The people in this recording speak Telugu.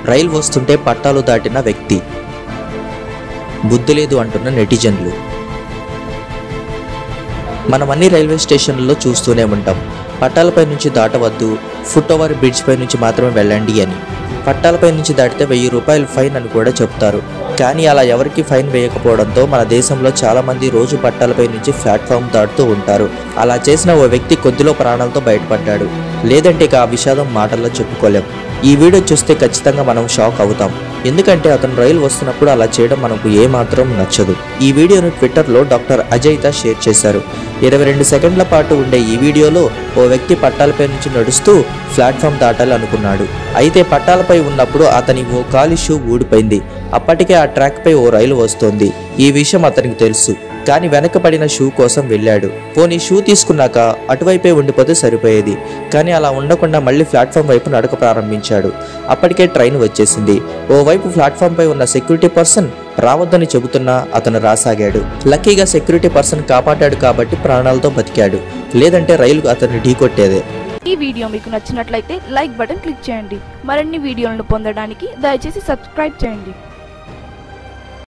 రైలు వస్తుంటే పట్టాలు దాటిన వ్యక్తి బుద్ధి లేదు అంటున్న నెటిజన్లు మనం అన్ని రైల్వే స్టేషన్లలో చూస్తూనే ఉంటాం పట్టాలపై నుంచి దాటవద్దు ఫుట్ ఓవర్ బ్రిడ్జ్ పై నుంచి మాత్రమే వెళ్ళండి అని పట్టాలపై నుంచి దాటితే వెయ్యి రూపాయలు ఫైన్ అని కూడా చెప్తారు కానీ అలా ఎవరికి ఫైన్ వేయకపోవడంతో మన దేశంలో చాలా మంది రోజు పట్టాలపై నుంచి ప్లాట్ఫామ్ దాటుతూ ఉంటారు అలా చేసిన ఓ వ్యక్తి కొద్దిలో ప్రాణాలతో బయటపడ్డాడు లేదంటే ఇక ఆ విషాదం మాటల్లో చెప్పుకోలేం ఈ వీడియో చూస్తే ఖచ్చితంగా మనం షాక్ అవుతాం ఎందుకంటే అతను రైలు వస్తున్నప్పుడు అలా చేయడం మనకు ఏమాత్రం నచ్చదు ఈ వీడియోను ట్విట్టర్లో డాక్టర్ అజయ్త షేర్ చేశారు ఇరవై రెండు సెకండ్ల పాటు ఉండే ఈ వీడియోలో ఓ వ్యక్తి పట్టాలపై నుంచి నడుస్తూ ప్లాట్ఫామ్ దాటాలి అనుకున్నాడు అయితే పట్టాలపై ఉన్నప్పుడు అతని ఓ కాలి షూ ఊడిపోయింది అప్పటికే ఆ ట్రాక్పై ఓ రైలు వస్తోంది ఈ విషయం అతనికి తెలుసు కానీ వెనక పడిన షూ కోసం వెళ్ళాడు పోనీ షూ తీసుకున్నాక అటువైపే ఉండిపోతే సరిపోయేది కానీ అలా ఉండకుండా మళ్ళీ ప్లాట్ఫామ్ వైపు నడక ప్రారంభించాడు అప్పటికే ట్రైన్ వచ్చేసింది ఓవైపు ప్లాట్ఫామ్ పై ఉన్న సెక్యూరిటీ పర్సన్ రావద్దని చెబుతున్నా అతను రాసాగాడు లక్కీగా సెక్యూరిటీ పర్సన్ కాపాడాడు కాబట్టి ప్రాణాలతో బతికాడు లేదంటే రైలు అతన్ని ఢీకొట్టేదే ఈ వీడియో మీకు నచ్చినట్లయితే లైక్ బటన్ క్లిక్ చేయండి మరిన్ని వీడియోలను పొందడానికి దయచేసి సబ్స్క్రైబ్ చేయండి